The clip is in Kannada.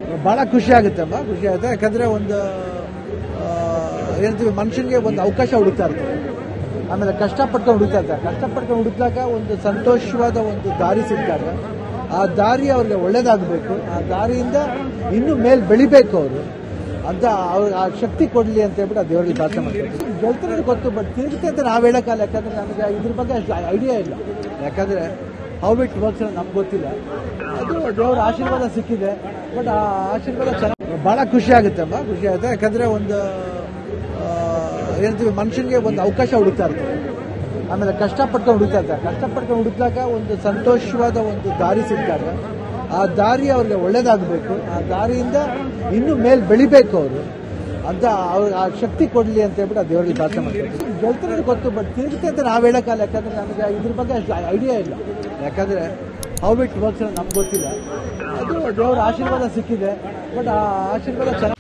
ಭಾಳ ಖುಷಿ ಆಗುತ್ತಮ್ಮ ಖುಷಿ ಆಗುತ್ತೆ ಯಾಕಂದ್ರೆ ಒಂದು ಆ, ಏನಂತೀವಿ ಮನುಷ್ಯನಿಗೆ ಒಂದು ಅವಕಾಶ ಹುಡುಕ್ತಾ ಇರ್ತಾರೆ ಆಮೇಲೆ ಕಷ್ಟಪಟ್ಕೊಂಡು ಹುಡುಕ್ತಾ ಇರ್ತಾರೆ ಕಷ್ಟಪಟ್ಕೊಂಡು ಹುಡುಕ್ದಾಗ ಒಂದು ಸಂತೋಷವಾದ ಒಂದು ದಾರಿ ಸಿಗ್ತಾರೆ ಆ ದಾರಿ ಅವ್ರಿಗೆ ಒಳ್ಳೇದಾಗಬೇಕು ಆ ದಾರಿಯಿಂದ ಇನ್ನೂ ಮೇಲ್ ಬೆಳಿಬೇಕು ಅವರು ಅಂತ ಅವ್ರಿಗೆ ಆ ಶಕ್ತಿ ಕೊಡಲಿ ಅಂತ ಹೇಳ್ಬಿಟ್ಟು ಆ ದೇವರಿಗೆ ಪ್ರಾರ್ಥನೆ ಮಾಡ್ತಾರೆ ಗೆಲ್ತಾರೆ ಗೊತ್ತು ಬಟ್ ತಿರುಗುತ್ತೆ ಅಂತ ನಾವು ಹೇಳೋಕ್ಕಲ್ಲ ಯಾಕಂದ್ರೆ ನನಗೆ ಇದ್ರ ಬಗ್ಗೆ ಅಷ್ಟು ಐಡಿಯಾ ಇಲ್ಲ ಯಾಕಂದ್ರೆ ಹೌ ಇಟ್ ವರ್ಕ್ಸ್ ನಮ್ಗೆ ಗೊತ್ತಿಲ್ಲ ಅದು ದೇವರ ಆಶೀರ್ವಾದ ಸಿಕ್ಕಿದೆ ಬಟ್ ಆ ಆಶೀರ್ವಾದ ಚೆನ್ನಾಗಿ ಭಾಳ ಖುಷಿ ಆಗುತ್ತಮ್ಮ ಖುಷಿ ಆಗುತ್ತೆ ಯಾಕಂದ್ರೆ ಒಂದು ಆ, ಏನಂತೀವಿ ಮನುಷ್ಯನಿಗೆ ಒಂದು ಅವಕಾಶ ಹುಡುಕ್ತಾ ಇರ್ತಾರೆ ಆಮೇಲೆ ಕಷ್ಟಪಟ್ಕೊಂಡು ಹುಡುಕ್ತಾ ಇರ್ತಾರೆ ಕಷ್ಟಪಟ್ಕೊಂಡು ಹುಡುಕ್ದಾಗ ಒಂದು ಸಂತೋಷವಾದ ಒಂದು ದಾರಿ ಸಿಗ್ತಾರೆ ಆ ದಾರಿ ಅವ್ರಿಗೆ ಒಳ್ಳೇದಾಗಬೇಕು ಆ ದಾರಿಯಿಂದ ಇನ್ನೂ ಮೇಲ್ ಬೆಳಿಬೇಕು ಅವರು ಅಂತ ಅವ್ರಿಗೆ ಆ ಶಕ್ತಿ ಕೊಡಲಿ ಅಂತ ಹೇಳ್ಬಿಟ್ಟು ಆ ದೇವರಿಗೆ ಪ್ರಾರ್ಥನೆ ಮಾಡ್ತಾರೆ ಗೆಲ್ತಾರೆ ಗೊತ್ತು ಬಟ್ ತಿರುಗುತ್ತೆ ಅಂತ ನಾವು ಹೇಳೋಕ್ಕಲ್ಲ ಯಾಕಂದ್ರೆ ನನಗೆ ಇದ್ರ ಬಗ್ಗೆ ಅಷ್ಟು ಐಡಿಯಾ ಇಲ್ಲ ಯಾಕಂದ್ರೆ ಹೌ ಇಟ್ ವರ್ಕ್ಸ್ ನಮ್ಗೆ ಗೊತ್ತಿಲ್ಲ ಅದು ದೇವರ ಆಶೀರ್ವಾದ ಸಿಕ್ಕಿದೆ ಬಟ್ ಆ ಆಶೀರ್ವಾದ ಚೆನ್ನಾಗಿ